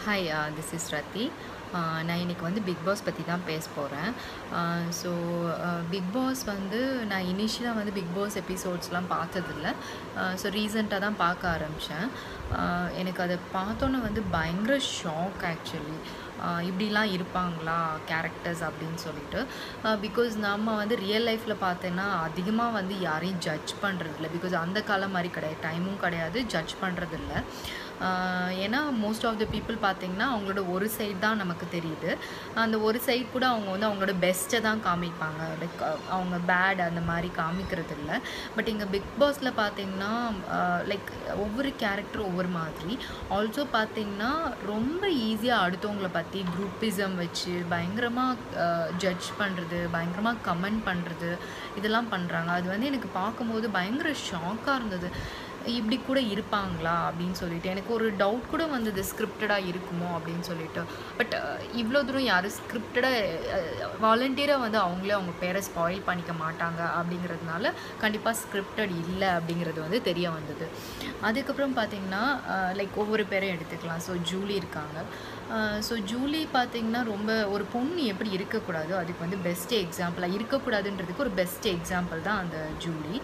hi this is ரத்தி நான் இன்னைக்கு வந்து பிக் பாஸ் பற்றி தான் பேச போகிறேன் ஸோ பிக் பாஸ் வந்து நான் இனிஷியலாக வந்து பிக் பாஸ் எபிசோட்ஸ்லாம் பார்த்ததில்ல ஸோ ரீசெண்டாக தான் பார்க்க ஆரம்பித்தேன் எனக்கு அதை பார்த்தோன்னே வந்து பயங்கர ஷாக் ஆக்சுவலி இப்படிலாம் இருப்பாங்களா கேரக்டர்ஸ் அப்படின்னு சொல்லிட்டு பிகாஸ் நம்ம வந்து ரியல் லைஃப்பில் பார்த்தேன்னா அதிகமாக வந்து யாரையும் ஜட்ஜ் பண்ணுறதில்ல பிகாஸ் அந்த காலம் மாதிரி கிடையாது டைமும் கிடையாது ஜட்ஜ் பண்ணுறதில்ல ஏன்னா மோஸ்ட் ஆஃப் த பீப்புள் பார்த்திங்கன்னா அவங்களோட ஒரு சைடு தான் நமக்கு தெரியுது அந்த ஒரு சைடு கூட அவங்க வந்து அவங்களோட பெஸ்ட்டை தான் காமிப்பாங்க லைக் அவங்க பேட் அந்த மாதிரி காமிக்கிறது இல்லை பட் இங்கே பிக் பாஸில் பார்த்திங்கன்னா லைக் ஒவ்வொரு கேரக்டர் ஒவ்வொரு மாதிரி ஆல்சோ பார்த்திங்கன்னா ரொம்ப ஈஸியாக அடுத்தவங்கள பற்றி குரூப்பிசம் வச்சு பயங்கரமாக ஜட்ஜ் பண்ணுறது பயங்கரமாக கமெண்ட் பண்ணுறது இதெல்லாம் பண்ணுறாங்க அது வந்து எனக்கு பார்க்கும்போது பயங்கர ஷாக்காக இருந்தது இப்படி கூட இருப்பாங்களா அப்படின்னு சொல்லிட்டு எனக்கு ஒரு டவுட் கூட வந்தது ஸ்கிரிப்டடாக இருக்குமோ அப்படின்னு சொல்லிட்டு பட் இவ்வளோ தூரம் யாரும் ஸ்கிரிப்டடாக வாலண்டியராக வந்து அவங்களே அவங்க பேரை ஸ்பாயில் பண்ணிக்க மாட்டாங்க அப்படிங்கிறதுனால கண்டிப்பாக ஸ்கிரிப்டட் இல்லை அப்படிங்கிறது வந்து தெரிய வந்தது அதுக்கப்புறம் பார்த்திங்கன்னா லைக் ஒவ்வொரு பேரையும் எடுத்துக்கலாம் ஸோ ஜூலி இருக்காங்க ஸோ ஜூலி பார்த்திங்கன்னா ரொம்ப ஒரு பொண்ணு எப்படி இருக்கக்கூடாதோ அதுக்கு வந்து பெஸ்ட் எக்ஸாம்பிளாக இருக்கக்கூடாதுன்றதுக்கு ஒரு பெஸ்ட் எக்ஸாம்பிள் தான் அந்த ஜூலி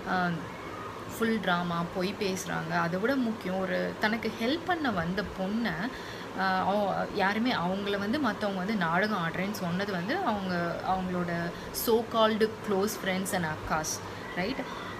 ஃபுல் ட்ராமா பொய் பேசுகிறாங்க அதை விட முக்கியம் ஒரு தனக்கு ஹெல்ப் பண்ண வந்த பொண்ணை யாருமே அவங்கள வந்து மற்றவங்க வந்து நாடகம் ஆடுறேன்னு சொன்னது வந்து அவங்க அவங்களோட so called close friends and அக்காஸ் ரைட்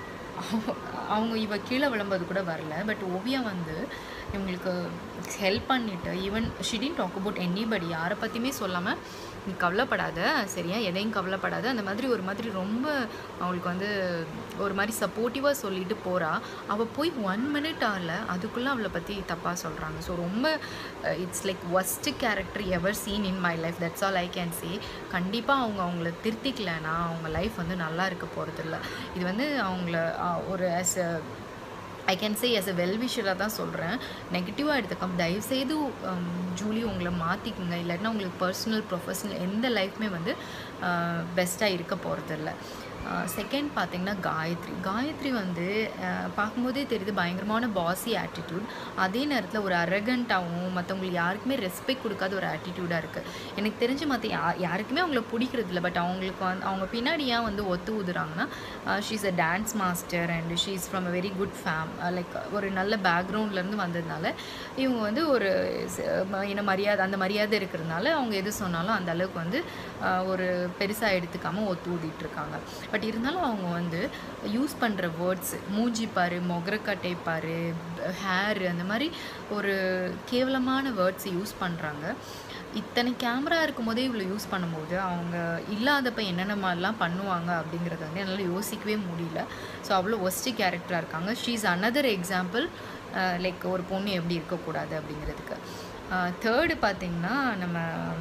அவங்க இவ கீழே விளம்பது கூட வரல பட் ஓவியா வந்து இவங்களுக்கு ஹெல்ப் பண்ணிவிட்டு even she didn't talk about anybody யாரை பற்றியுமே சொல்லாமல் நீ கவலைப்படாத சரியா எதையும் கவலைப்படாத அந்த மாதிரி ஒரு மாதிரி ரொம்ப அவங்களுக்கு வந்து ஒரு மாதிரி சப்போர்ட்டிவாக சொல்லிட்டு போகிறா அவள் போய் ஒன் மினிட் ஆகல அதுக்குள்ளே அவளை பற்றி தப்பாக சொல்கிறாங்க ஸோ ரொம்ப it's like worst character ever seen in my life that's all I can say கண்டிப்பாக அவங்க அவங்கள திருத்திக்கலைன்னா அவங்க லைஃப் வந்து நல்லா இருக்க போகிறதில்ல இது வந்து அவங்கள ஒரு as a I can say as a வெல்விஷராக தான் சொல்கிறேன் நெகட்டிவாக எடுத்துக்காம தயவுசெய்து ஜூலி உங்களை மாற்றிக்குங்க இல்லாட்டினா உங்களுக்கு பர்சனல் ப்ரொஃபஷனல் எந்த லைஃப்மே வந்து பெஸ்ட்டாக இருக்க போகிறதில்ல செகண்ட் பார்த்திங்கன்னா காயத்ரி காயத்ரி வந்து பார்க்கும்போதே தெரியுது பயங்கரமான பாசி ஆட்டிடியூட் அதே நேரத்தில் ஒரு அரகண்ட்டாகவும் மற்றவங்களுக்கு யாருக்குமே ரெஸ்பெக்ட் கொடுக்காத ஒரு ஆட்டிடியூடாக இருக்குது எனக்கு தெரிஞ்சு மற்ற யா யாருக்குமே அவங்கள பிடிக்கிறது இல்லை பட் அவங்களுக்கு வந்து அவங்க பின்னாடி ஏன் வந்து ஒத்து ஊதுறாங்கன்னா she's a dance master and she is from a very good fame like ஒரு நல்ல பேக்ரவுண்ட்லேருந்து வந்ததுனால இவங்க வந்து ஒரு என்ன மரியாதை அந்த மரியாதை இருக்கிறதுனால அவங்க எது சொன்னாலும் அந்த அளவுக்கு வந்து ஒரு பெருசாக எடுத்துக்காமல் ஒத்து ஊதிட்டுருக்காங்க பட் இருந்தாலும் அவங்க வந்து யூஸ் பண்ணுற வேர்ட்ஸ் மூஞ்சி பாரு மொகரக்கட்டை பாரு ஹேர் அந்த மாதிரி ஒரு கேவலமான வேர்ட்ஸ் யூஸ் பண்ணுறாங்க இத்தனை கேமரா இருக்கும் போதே இவ்வளோ யூஸ் பண்ணும்போது அவங்க இல்லாதப்ப என்னென்ன மாதிரிலாம் பண்ணுவாங்க அப்படிங்கிறத வந்து என்னால் யோசிக்கவே முடியல ஸோ அவ்வளோ ஒஸ்ட்டு கேரக்டராக இருக்காங்க she is another example like ஒரு பொண்ணு எப்படி இருக்கக்கூடாது அப்படிங்கிறதுக்கு தேர்டு பார்த்திங்கன்னா நம்ம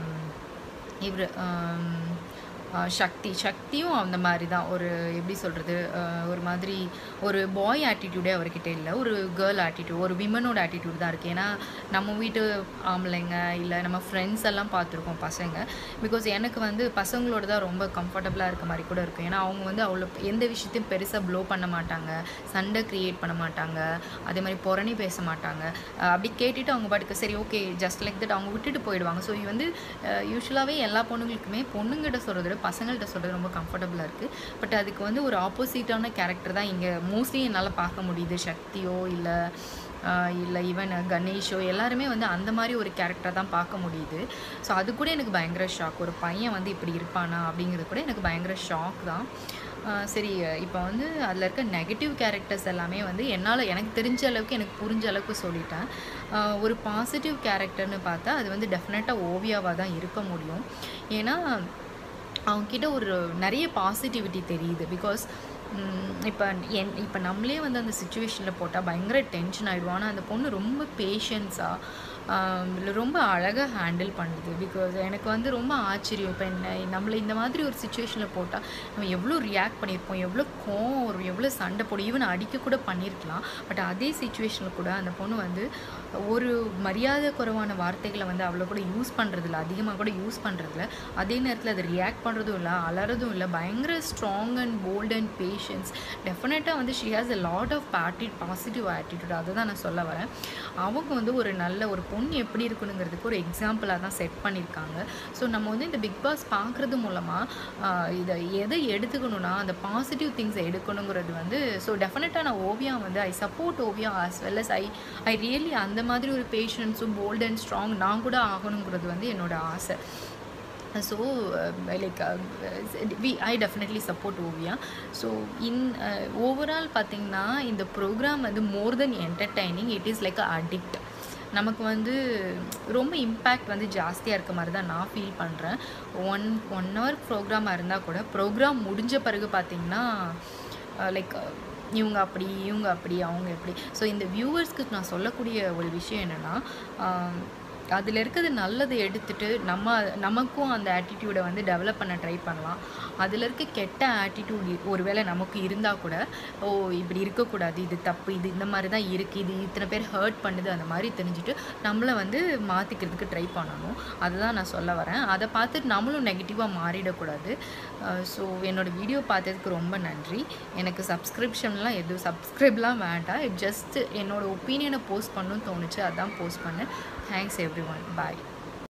இவர் சக்தி சக்தியும் அந்த மாதிரி தான் ஒரு எப்படி சொல்கிறது ஒரு மாதிரி ஒரு பாய் ஆட்டிடியூடே அவர்கிட்ட இல்லை ஒரு கேர்ள் ஆட்டிடியூட் ஒரு விமனோட ஆட்டிடியூட் தான் இருக்குது ஏன்னா நம்ம வீட்டு ஆம்பளைங்க இல்லை நம்ம ஃப்ரெண்ட்ஸ் எல்லாம் பார்த்துருக்கோம் பசங்க பிகாஸ் எனக்கு வந்து பசங்களோட தான் ரொம்ப கம்ஃபர்டபுளாக இருக்க மாதிரி கூட இருக்கும் ஏன்னா அவங்க வந்து அவ்வளோ எந்த விஷயத்தையும் பெருசாக ப்ளோ பண்ண மாட்டாங்க சண்டை க்ரியேட் பண்ண மாட்டாங்க அதே மாதிரி புறணி பேச மாட்டாங்க அப்படி கேட்டுட்டு அவங்க பாட்டுக்கு சரி ஓகே ஜஸ்ட் லைக் தட் அவங்க விட்டுட்டு போயிடுவாங்க ஸோ இது வந்து யூஸ்வலாகவே எல்லா பொண்ணுங்களுக்குமே பொண்ணுங்கிட்ட சொல்கிறத பசங்கள்கிட்ட சொல்கிறது ரொம்ப கம்ஃபர்டபுளாக இருக்குது பட் அதுக்கு வந்து ஒரு ஆப்போசிட்டான கேரக்டர் தான் இங்கே மோஸ்ட்லி என்னால் பார்க்க முடியுது சக்தியோ இல்லை இல்லை ஈவன் கணேஷோ எல்லாருமே வந்து அந்த மாதிரி ஒரு கேரக்டர் தான் பார்க்க முடியுது ஸோ அது கூட எனக்கு பயங்கர ஷாக் ஒரு பையன் வந்து இப்படி இருப்பானா அப்படிங்கிறது கூட எனக்கு பயங்கர ஷாக் தான் சரி இப்போ வந்து அதில் இருக்க நெகட்டிவ் கேரக்டர்ஸ் எல்லாமே வந்து என்னால் எனக்கு தெரிஞ்ச அளவுக்கு எனக்கு புரிஞ்ச அளவுக்கு சொல்லிட்டேன் ஒரு பாசிட்டிவ் கேரக்டர்னு பார்த்தா அது வந்து டெஃபினட்டாக ஓவியாவாக தான் இருக்க முடியும் ஏன்னா அவங்கக்கிட்ட ஒரு நிறைய பாசிட்டிவிட்டி தெரியுது பிகாஸ் இப்போ என் இப்போ நம்மளே வந்து அந்த சுச்சுவேஷனில் போட்டால் பயங்கர டென்ஷன் ஆகிடுவோம் ஆனால் அந்த பொண்ணு ரொம்ப பேஷன்ஸாக ரொம்ப அழகாக ஹேண்டில் பண்ணுது பிகாஸ் எனக்கு வந்து ரொம்ப ஆச்சரியம் இப்போ என்ன நம்மளை இந்த மாதிரி ஒரு சுச்சுவேஷனில் போட்டால் நம்ம எவ்வளோ ரியாக்ட் பண்ணியிருப்போம் எவ்வளோ கோவம் வரும் எவ்வளோ சண்டை போடும் ஈவன் அடிக்க கூட பண்ணியிருக்கலாம் பட் அதே சுச்சுவேஷனில் கூட அந்த பொண்ணு வந்து ஒரு மரியாதை குறைவான வார்த்தைகளை வந்து அவ்வளோ கூட யூஸ் பண்ணுறதில்ல அதிகமாக கூட யூஸ் பண்ணுறதில்ல அதே நேரத்தில் அது ரியாக்ட் பண்ணுறதும் இல்லை அலறதும் இல்லை பயங்கர strong and bold and patience டெஃபினட்டாக வந்து she has a lot of பேட்டி பாசிட்டிவ் ஆட்டிடியூட் அதை தான் நான் சொல்ல வரேன் அவங்க வந்து ஒரு நல்ல ஒரு பொண்ணு எப்படி இருக்கணுங்கிறதுக்கு ஒரு எக்ஸாம்பிளாக தான் செட் பண்ணியிருக்காங்க ஸோ நம்ம வந்து இந்த பிக் பாஸ் பார்க்குறது மூலமாக இதை எதை எடுத்துக்கணும்னா அந்த பாசிட்டிவ் திங்ஸை எடுக்கணுங்கிறது வந்து ஸோ டெஃபினட்டாக நான் ஓவியா வந்து I support Oviya as well as I I really அந்த மாதிரி ஒரு பேஷன்ஸும் போல்ட் அண்ட் ஸ்ட்ராங் நான் கூட ஆகணுங்கிறது வந்து என்னோட ஆசை so like we I definitely support Oviya so in overall பார்த்திங்கன்னா இந்த ப்ரோக்ராம் வந்து more then entertaining it is like a addict நமக்கு வந்து ரொம்ப இம்பேக்ட் வந்து ஜாஸ்தியாக இருக்க மாதிரி தான் நான் ஃபீல் பண்ணுறேன் ஒன் ஒன் ஹவர் ப்ரோக்ராமாக இருந்தால் கூட ப்ரோக்ராம் முடிஞ்ச பிறகு பார்த்திங்கன்னா லைக் இவங்க அப்படி இவங்க அப்படி அவங்க எப்படி ஸோ இந்த வியூவர்ஸ்க்கு நான் சொல்லக்கூடிய ஒரு விஷயம் என்னென்னா அதில் இருக்கிறது நல்லதை எடுத்துட்டு நம்ம நமக்கும் அந்த ஆட்டிடியூடை வந்து டெவலப் பண்ண ட்ரை பண்ணலாம் அதில் இருக்க கெட்ட ஆட்டிடியூட் ஒருவேளை நமக்கு இருந்தால் கூட ஓ இப்படி இருக்கக்கூடாது இது தப்பு இது இந்த மாதிரி தான் இருக்குது இது இத்தனை பேர் ஹர்ட் பண்ணுது அந்த மாதிரி தெரிஞ்சுட்டு நம்மளை வந்து மாற்றிக்கிறதுக்கு ட்ரை பண்ணணும் அதுதான் நான் சொல்ல வரேன் அதை பார்த்துட்டு நம்மளும் நெகட்டிவாக மாறிடக்கூடாது ஸோ என்னோடய வீடியோ பார்த்ததுக்கு ரொம்ப நன்றி எனக்கு சப்ஸ்கிரிப்ஷன்லாம் எதுவும் சப்ஸ்கிரைப்லாம் வேண்டாம் ஜஸ்ட் என்னோடய ஒப்பீனியனை போஸ்ட் பண்ணணும்னு தோணுச்சு அதான் போஸ்ட் பண்ணேன் தேங்க்ஸ் எவ்ரி ஒன் பாய்